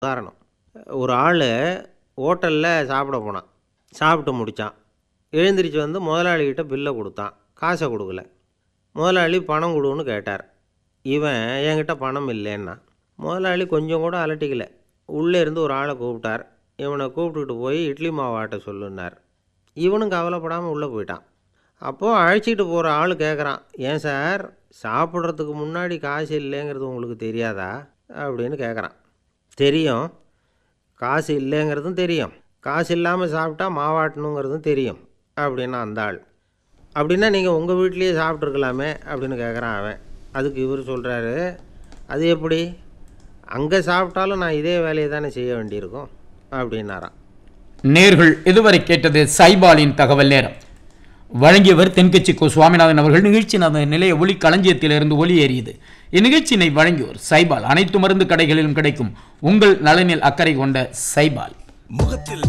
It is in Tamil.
உதாரணம் ஒரு ஆள் ஹோட்டலில் சாப்பிட போனான் சாப்பிட்டு முடித்தான் எழுந்திரிச்சு வந்து முதலாளிகிட்ட பில்லை கொடுத்தான் காசை கொடுக்கல முதலாளி பணம் கொடுன்னு கேட்டார் இவன் என்கிட்ட பணம் இல்லைன்னா முதலாளி கொஞ்சம் கூட அலட்டிக்கல உள்ளே இருந்து ஒரு ஆளை கூப்பிட்டார் இவனை கூப்பிட்டுக்கிட்டு போய் இட்லி மாவு ஆட்ட சொல்லுன்னார் இவனும் கவலைப்படாமல் உள்ளே போயிட்டான் அப்போது அழைச்சிட்டு போகிற ஆள் கேட்குறான் ஏன் சார் சாப்பிட்றதுக்கு முன்னாடி காசு இல்லைங்கிறது உங்களுக்கு தெரியாதா அப்படின்னு கேட்குறான் தெரியும் காசு இல்லைங்கிறதும் தெரியும் காசு இல்லாமல் சாப்பிட்டா மாவாட்டணுங்கிறதும் தெரியும் அப்படின்னா அந்த ஆள் அப்படின்னா நீங்கள் உங்கள் வீட்லேயே சாப்பிட்ருக்கலாமே அப்படின்னு கேட்குறான் அவன் அதுக்கு இவர் சொல்கிறாரு அது எப்படி அங்கே சாப்பிட்டாலும் நான் இதே வேலையை தானே செய்ய வேண்டியிருக்கும் அப்படின்னாராம் நேர்கள் இதுவரை கேட்டது சைபாலின் தகவல் நேரம் வழங்கியவர் தென்கட்சி கோ சுவாமிநாதன் அவர்கள் நிகழ்ச்சி நமது நிலைய ஒளி களஞ்சியத்திலிருந்து ஒளி ஏறியது இந்நிகழ்ச்சியினை வழங்கியோர் சைபால் அனைத்து மருந்து கடைகளிலும் கிடைக்கும் உங்கள் நலனில் அக்கறை கொண்ட சைபால் முகத்தில்